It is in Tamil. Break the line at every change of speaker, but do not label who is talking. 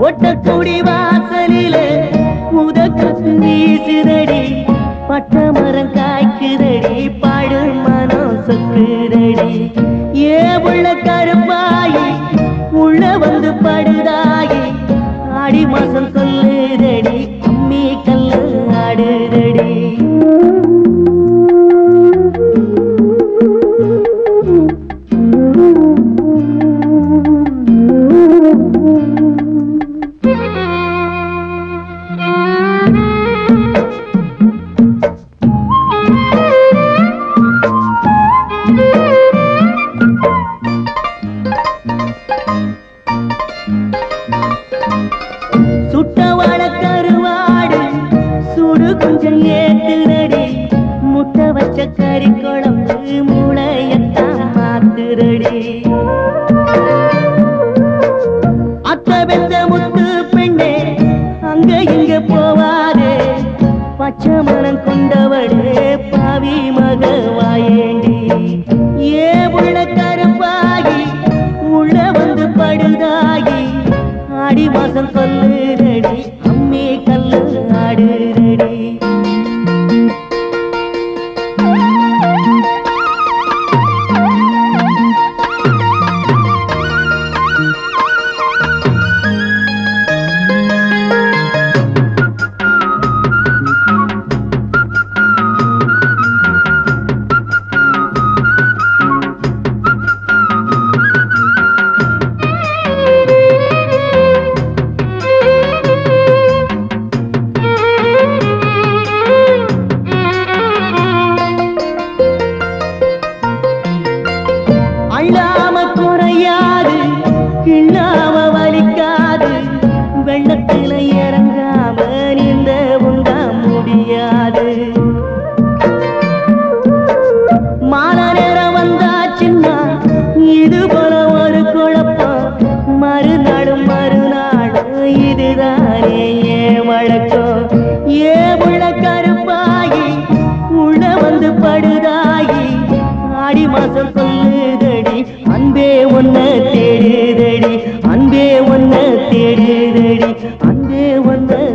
ஒட்டக்குடி வாசலில உதக்கு வீசுதடி பட்ட மரம் காய்க்குதடி பாடு மனம் சொக்குதடி ஏ உள்ள கருப்பாயி உள்ள வந்து படுதாயி ஆடி மாசம் சொல்லுதடி அம்மி கல்லு ஆடுதடி சுட்டவாட கருவாடு சுடு கொஞ்சம் ஏத்துரடி முட்டை வச்ச கறி குழம்பு மூளையத்தான் மாத்துரடி அத்த வெந்த முத்து பெண்ணே அங்க இங்க போவாதே பச்சை மனம் கொண்டவளே பாவி மக வாயேண்டி ஏ உள்ள கருப்பாகி உள்ள வந்து படுதாகி ஆடி மாசம் கொல்லுதடி அம்மி கல்லு ஆடுதடி அள்ளாம குறையாது கிள்ளாம வலிக்காது வெள்ளத்துல இறங்காம நீந்த உண்டா முடியாது மாலை நேரம் வந்தாச்சுன்னா இது போல ஒரு குழப்பம் மறுநாடும் மறுநாடும் இதுதானே ஏ வழக்கம் ஏ உள்ள கருப்பாகி உள்ள வந்து படுதாகி ஆடி மாசம் சொல்லுதடி அன்பே ஒன்ன தேடுதடி அன்பே ஒன்ன தேடுதடி அன்பே ஒன்ன